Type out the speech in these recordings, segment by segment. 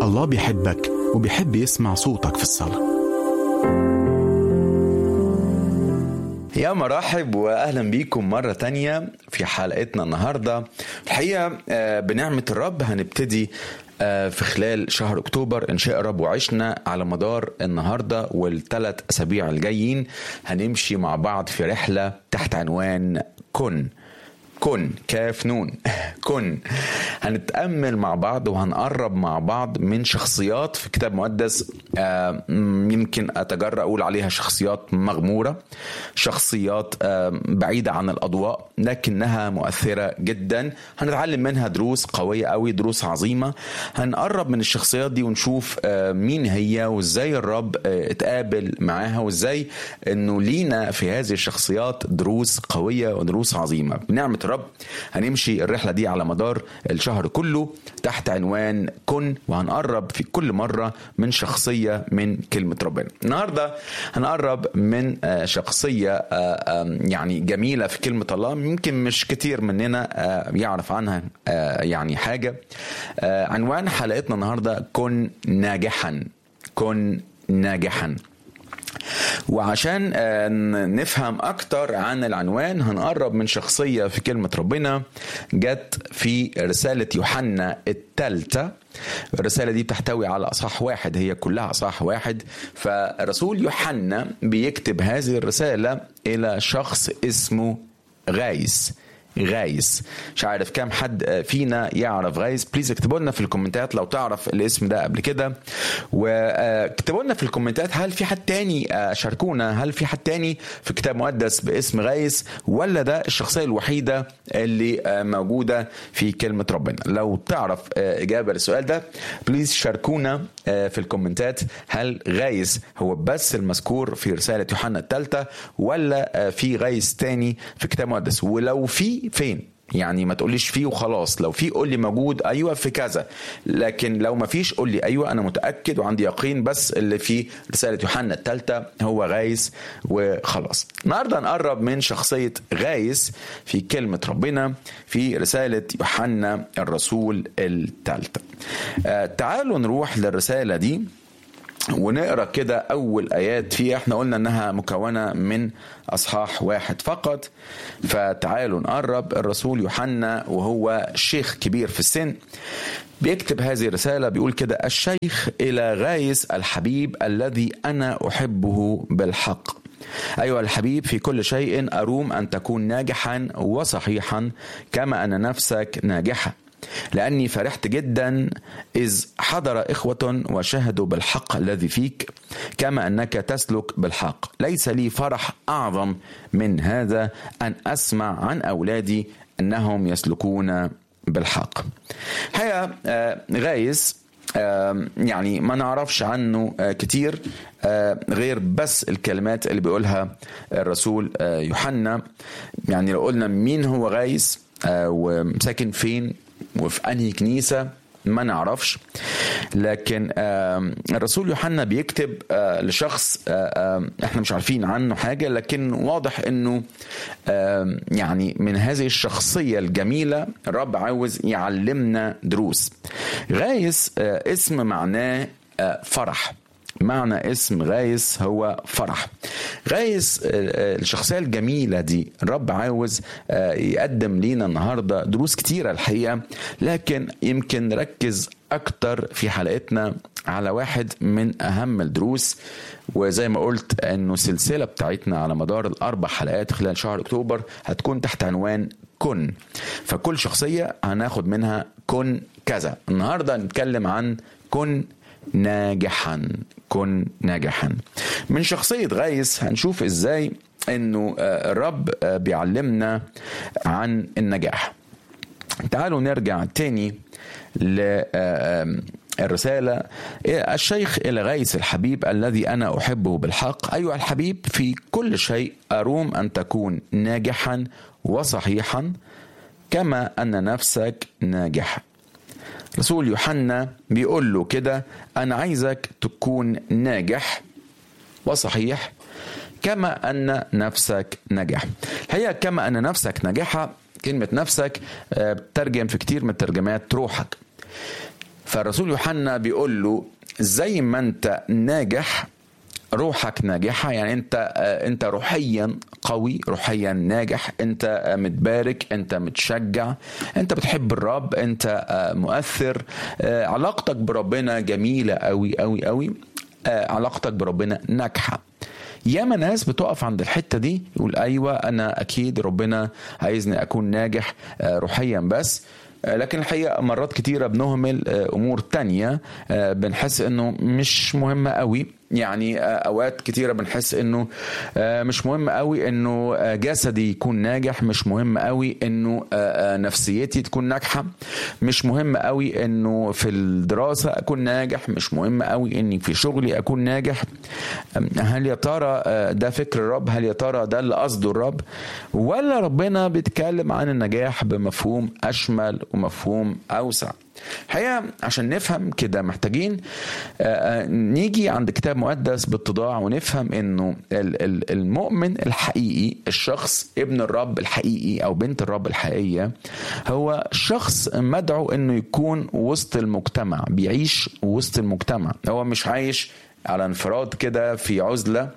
الله بيحبك وبيحب يسمع صوتك في الصلاة يا مرحب واهلا بيكم مرة تانية في حلقتنا النهاردة الحقيقة آه، بنعمة الرب هنبتدي آه، في خلال شهر اكتوبر ان شاء رب وعشنا على مدار النهارده والثلاث اسابيع الجايين هنمشي مع بعض في رحله تحت عنوان كن كن كاف نون كن هنتأمل مع بعض وهنقرب مع بعض من شخصيات في كتاب مقدس آه، يمكن أتجرأ أقول عليها شخصيات مغمورة شخصيات آه، بعيدة عن الأضواء لكنها مؤثرة جدا هنتعلم منها دروس قوية قوي دروس عظيمة هنقرب من الشخصيات دي ونشوف آه، مين هي وازاي الرب آه، اتقابل معاها وازاي انه لينا في هذه الشخصيات دروس قوية ودروس عظيمة بنعمة الرب هنمشي الرحلة دي على مدار الشهر كله تحت عنوان كن وهنقرب في كل مرة من شخصية من كلمة ربنا النهاردة هنقرب من آه، شخصية آه، آم، يعني جميلة في كلمة الله يمكن مش كتير مننا آه، يعرف عنها آه، يعني حاجة آه، عنوان حلقتنا النهاردة كن ناجحا كن ناجحا وعشان آه، ن- نفهم اكتر عن العنوان هنقرب من شخصية في كلمة ربنا جت في رسالة يوحنا الثالثة الرسالة دي بتحتوي على أصح واحد هي كلها أصح واحد فرسول يوحنا بيكتب هذه الرسالة إلى شخص اسمه غايس غايس مش عارف كام حد فينا يعرف غايس بليز اكتبوا لنا في الكومنتات لو تعرف الاسم ده قبل كده واكتبوا لنا في الكومنتات هل في حد تاني آه، شاركونا هل في حد تاني في كتاب مقدس باسم غايس ولا ده الشخصية الوحيدة اللي آه، موجودة في كلمة ربنا لو تعرف آه، إجابة للسؤال ده بليز شاركونا آه، في الكومنتات هل غايس هو بس المذكور في رسالة يوحنا الثالثة ولا آه، في غايس تاني في كتاب مقدس ولو في فين يعني ما تقوليش فيه وخلاص لو في قول لي موجود ايوه في كذا لكن لو ما فيش قول لي ايوه انا متاكد وعندي يقين بس اللي في رساله يوحنا الثالثه هو غايس وخلاص النهارده نقرب من شخصيه غايس في كلمه ربنا في رساله يوحنا الرسول الثالثه آه تعالوا نروح للرساله دي ونقرا كده اول ايات فيها احنا قلنا انها مكونه من اصحاح واحد فقط فتعالوا نقرب الرسول يوحنا وهو شيخ كبير في السن بيكتب هذه الرساله بيقول كده الشيخ الى غايس الحبيب الذي انا احبه بالحق أيها الحبيب في كل شيء أروم أن تكون ناجحا وصحيحا كما أن نفسك ناجحة لأني فرحت جدا إذ حضر إخوة وشهدوا بالحق الذي فيك كما أنك تسلك بالحق ليس لي فرح أعظم من هذا أن أسمع عن أولادي أنهم يسلكون بالحق هيا آه، غايس آم، يعني ما نعرفش عنه آه، كتير آه، غير بس الكلمات اللي بيقولها الرسول آه، يوحنا يعني لو قلنا مين هو غايس آه، وساكن فين وفي انهي كنيسه ما نعرفش لكن آم، الرسول يوحنا بيكتب آه، لشخص آه، آم، احنا مش عارفين عنه حاجه لكن واضح انه آم، يعني من هذه الشخصيه الجميله الرب عاوز يعلمنا دروس غايس آه، اسم معناه آه، فرح معنى اسم غايس هو فرح غايس آه، آه، الشخصية الجميلة دي الرب عاوز آه، يقدم لينا النهاردة دروس كتيرة الحقيقة لكن يمكن نركز أكتر في حلقتنا على واحد من أهم الدروس وزي ما قلت أنه السلسلة بتاعتنا على مدار الأربع حلقات خلال شهر أكتوبر هتكون تحت عنوان كن فكل شخصية هناخد منها كن كذا النهاردة نتكلم عن كن ناجحا كن ناجحا من شخصية غايس هنشوف ازاي انه آه، الرب آه، بيعلمنا عن النجاح تعالوا نرجع تاني للرسالة الشيخ إلى غيث الحبيب الذي أنا أحبه بالحق أيها الحبيب في كل شيء أروم أن تكون ناجحا وصحيحا كما أن نفسك ناجحة رسول يوحنا بيقول له كده أنا عايزك تكون ناجح وصحيح كما أن نفسك نجح الحقيقة كما أن نفسك نجحة كلمة نفسك آه، بترجم في كتير من الترجمات روحك فالرسول يوحنا بيقول له زي ما انت ناجح روحك ناجحة يعني انت انت روحيا قوي روحيا ناجح انت متبارك انت متشجع انت بتحب الرب انت مؤثر علاقتك بربنا جميلة قوي قوي قوي علاقتك بربنا ناجحة ياما ناس بتقف عند الحتة دي يقول أيوة أنا أكيد ربنا عايزني أكون ناجح روحيا بس لكن الحقيقة مرات كتيرة بنهمل أمور تانية بنحس أنه مش مهمة قوي يعني اوقات كتيره بنحس انه مش مهم قوي انه جسدي يكون ناجح مش مهم قوي انه نفسيتي تكون ناجحه مش مهم قوي انه في الدراسه اكون ناجح مش مهم قوي اني في شغلي اكون ناجح هل يا ترى ده فكر الرب هل يا ترى ده اللي قصده الرب ولا ربنا بيتكلم عن النجاح بمفهوم اشمل ومفهوم اوسع الحقيقه عشان نفهم كده محتاجين نيجي عند كتاب مقدس باتضاع ونفهم انه المؤمن الحقيقي الشخص ابن الرب الحقيقي او بنت الرب الحقيقيه هو شخص مدعو انه يكون وسط المجتمع بيعيش وسط المجتمع هو مش عايش على انفراد كده في عزله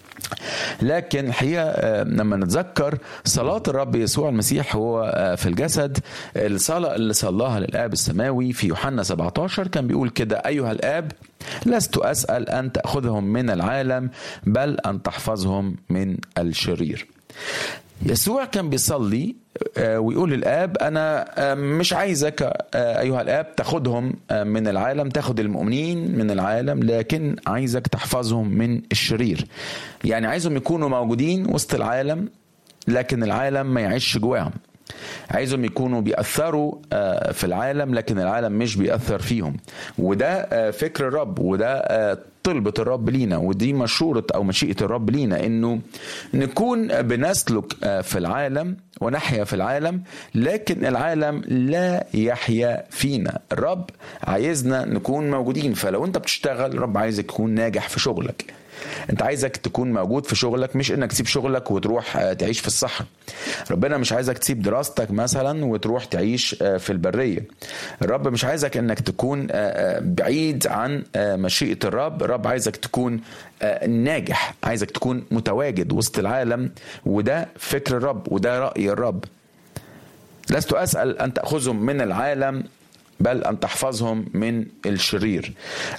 لكن الحقيقه لما نتذكر صلاه الرب يسوع المسيح هو في الجسد الصلاه اللي صلاها للاب السماوي في يوحنا 17 كان بيقول كده ايها الاب لست اسال ان تاخذهم من العالم بل ان تحفظهم من الشرير يسوع كان بيصلي ويقول للاب انا مش عايزك ايها الاب تاخدهم من العالم تاخد المؤمنين من العالم لكن عايزك تحفظهم من الشرير يعني عايزهم يكونوا موجودين وسط العالم لكن العالم ما يعيش جواهم عايزهم يكونوا بيأثروا في العالم لكن العالم مش بيأثر فيهم وده فكر الرب وده طلبة الرب لينا ودي مشورة أو مشيئة الرب لينا إنه نكون بنسلك في العالم ونحيا في العالم لكن العالم لا يحيا فينا الرب عايزنا نكون موجودين فلو أنت بتشتغل الرب عايزك تكون ناجح في شغلك انت عايزك تكون موجود في شغلك مش انك تسيب شغلك وتروح تعيش في الصحراء ربنا مش عايزك تسيب دراستك مثلا وتروح تعيش في البريه الرب مش عايزك انك تكون بعيد عن مشيئه الرب الرب عايزك تكون ناجح عايزك تكون متواجد وسط العالم وده فكر الرب وده راي الرب لست اسال ان تاخذهم من العالم بل ان تحفظهم من الشرير